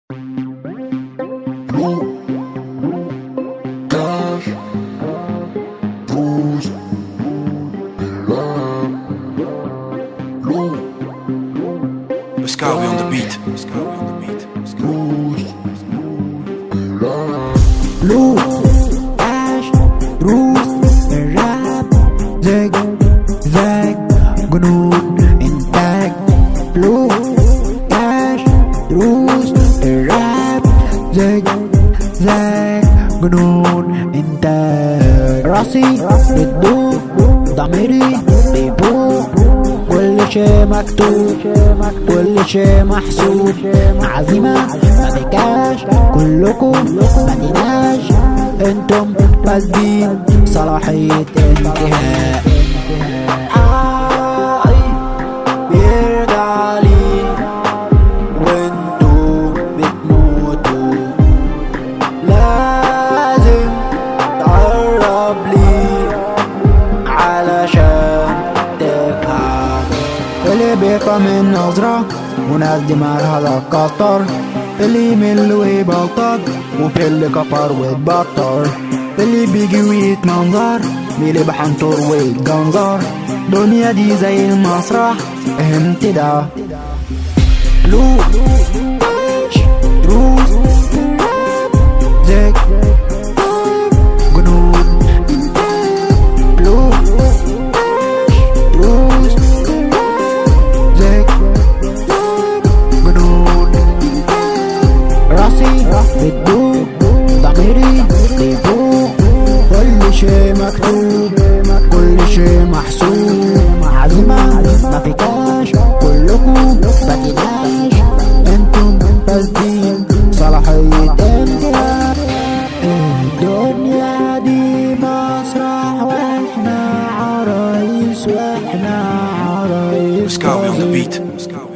Scowie on the beat. Scowie on the beat. لو عاش روس الراب زق زق جنون انتاج لو عاش روس الراب زق زق جنون انتاج راسي بتدوب ضميري بيبوق كل شي مكتوب كل شي محسوب عزيمة ما فيكاش كلكم ما تناش انتم فاسدين صلاحية انتهاء حقي بيرجع لي وانتو بتموتوا لازم تقرب لي علشان تفهم اللي بيقع من نظرة وناس دماغها تكتر اللي يمل ويبلطج وفي اللي كفر ويتبطر اللي بيجي ويتمنظر بيلي بحنطر ويتجنظر دنيا دي زي المسرح فهمت ده لو روس زك جنون لو روس زك جنون راسي بتدوب ضميري بيفوق كل شي مكتوب كل شي محسوب عزيمة ما فيكاش كلكم بتناش انتم فاسدين صلاحية انتهاء الدنيا دي مسرح واحنا عرايس واحنا عرايس Scowie on the beat. Scowie